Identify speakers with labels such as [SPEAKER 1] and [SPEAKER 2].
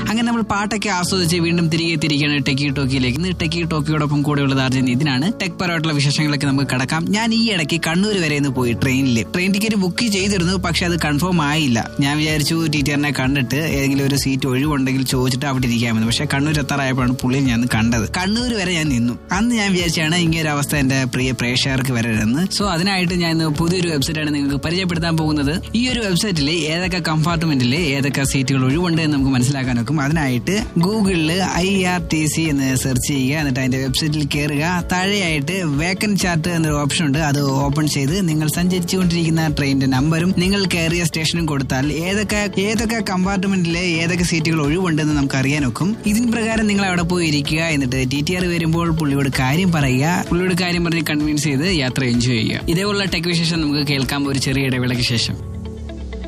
[SPEAKER 1] അങ്ങനെ നമ്മൾ പാട്ടൊക്കെ ആസ്വദിച്ച് വീണ്ടും തിരികെ തിരികെയാണ് ടെക്കി ടോക്കിയിലേക്ക് ഇന്ന് ടെക്കി ടോക്കിയോടൊപ്പം കൂടെയുള്ളത് അർജുൻ ഇതിനാണ് ടെക് പരമായിട്ടുള്ള വിശേഷങ്ങളൊക്കെ നമുക്ക് കടക്കാം ഞാൻ ഈ ഇടയ്ക്ക് കണ്ണൂർ വരെ ഒന്ന് പോയി ട്രെയിനിൽ ട്രെയിൻ ടിക്കറ്റ് ബുക്ക് ചെയ്തിരുന്നു പക്ഷെ അത് കൺഫേം ആയില്ല ഞാൻ വിചാരിച്ചു ടീച്ചറിനെ കണ്ടിട്ട് ഏതെങ്കിലും ഒരു സീറ്റ് ഒഴിവുണ്ടെങ്കിൽ ചോദിച്ചിട്ട് അവിടെ ഇരിക്കാമെന്ന് പക്ഷെ കണ്ണൂർ എത്താറായപ്പോഴാണ് പുള്ളിയെ ഞാൻ കണ്ടത് കണ്ണൂർ വരെ ഞാൻ നിന്നു അന്ന് ഞാൻ വിചാരിച്ചാണ് ഇങ്ങനെ ഒരു അവസ്ഥ എന്റെ പ്രിയ പ്രേക്ഷകർക്ക് വരരുതെന്ന് സോ അതിനായിട്ട് ഞാൻ ഇന്ന് പുതിയൊരു വെബ്സൈറ്റാണ് നിങ്ങൾക്ക് പരിചയപ്പെടുത്താൻ പോകുന്നത് ഈ ഒരു വെബ്സൈറ്റിൽ ഏതൊക്കെ കമ്പാർട്ട്മെന്റിൽ ഏതൊക്കെ സീറ്റുകൾ ഒഴിവുണ്ട് എന്ന് നമുക്ക് മനസ്സിലാക്കാൻ നോക്കും അതിനായിട്ട് ഗൂഗിളിൽ ഐ ആർ ടി സി എന്ന് സെർച്ച് ചെയ്യുക എന്നിട്ട് അതിന്റെ വെബ്സൈറ്റിൽ കയറുക താഴെയായിട്ട് വേക്കൻ ചാർട്ട് എന്നൊരു ഓപ്ഷൻ ഉണ്ട് അത് ഓപ്പൺ ചെയ്ത് നിങ്ങൾ സഞ്ചരിച്ചുകൊണ്ടിരിക്കുന്ന ട്രെയിനിന്റെ നമ്പറും നിങ്ങൾ കയറിയ സ്റ്റേഷനും കൊടുത്താൽ ഏതൊക്കെ ഏതൊക്കെ കമ്പാർട്ട്മെന്റിലെ ഏതൊക്കെ സീറ്റുകൾ ഒഴിവുണ്ടെന്ന് നമുക്ക് അറിയാൻ നോക്കും ഇതിന് പ്രകാരം നിങ്ങൾ അവിടെ പോയി ഇരിക്കുക എന്നിട്ട് ടി ടി ആർ വരുമ്പോൾ പുള്ളിയോട് കാര്യം പറയുക പുള്ളിയോട് കാര്യം പറഞ്ഞ് കൺവിൻസ് ചെയ്ത് യാത്ര എൻജോയ് ചെയ്യുക ഇതേപോലുള്ള ടെക് വിശേഷം നമുക്ക് കേൾക്കാം ഒരു ചെറിയ ഇടവേളയ്ക്ക് ശേഷം